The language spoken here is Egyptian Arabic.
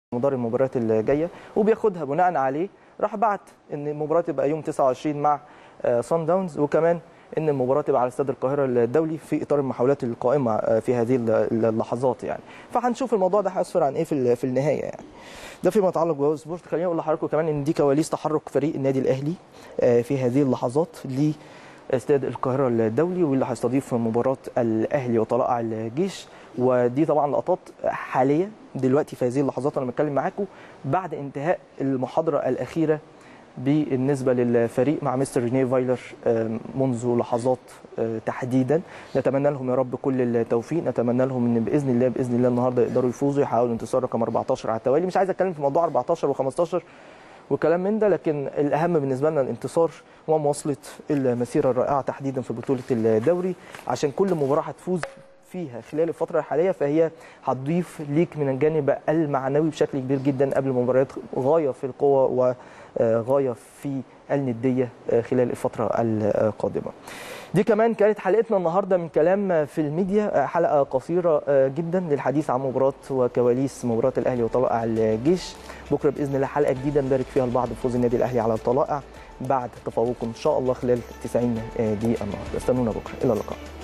مدار المباريات الجايه وبياخدها بناء عليه راح بعت ان المباراه تبقى يوم 29 مع صن داونز وكمان ان المباراه تبقى على استاد القاهره الدولي في اطار المحاولات القائمه في هذه اللحظات يعني فهنشوف الموضوع ده هيسفر عن ايه في في النهايه يعني ده فيما يتعلق بواو سبورت خليني اقول لحضراتكم كمان ان دي كواليس تحرك فريق النادي الاهلي في هذه اللحظات لاستاد القاهره الدولي واللي هيستضيف مباراه الاهلي وطلائع الجيش ودي طبعا لقطات حاليه دلوقتي في هذه اللحظات وانا بتكلم معاكم بعد انتهاء المحاضره الاخيره بالنسبه للفريق مع مستر رينيه فايلر منذ لحظات تحديدا نتمنى لهم يا رب كل التوفيق نتمنى لهم ان باذن الله باذن الله النهارده يقدروا يفوزوا يحققوا الانتصار رقم 14 على التوالي مش عايز اتكلم في موضوع 14 و15 وكلام من ده لكن الاهم بالنسبه لنا الانتصار ومواصله المسيره الرائعه تحديدا في بطوله الدوري عشان كل مباراه هتفوز فيها خلال الفتره الحاليه فهي هتضيف ليك من الجانب المعنوي بشكل كبير جدا قبل مباريات غايه في القوه وغايه في النديه خلال الفتره القادمه. دي كمان كانت حلقتنا النهارده من كلام في الميديا حلقه قصيره جدا للحديث عن مباراه وكواليس مباراه الاهلي وطلائع الجيش بكره باذن الله حلقه جديده نبارك فيها البعض بفوز النادي الاهلي على الطلائع بعد تفوقه ان شاء الله خلال 90 دقيقه النهارده استنونا بكره الى اللقاء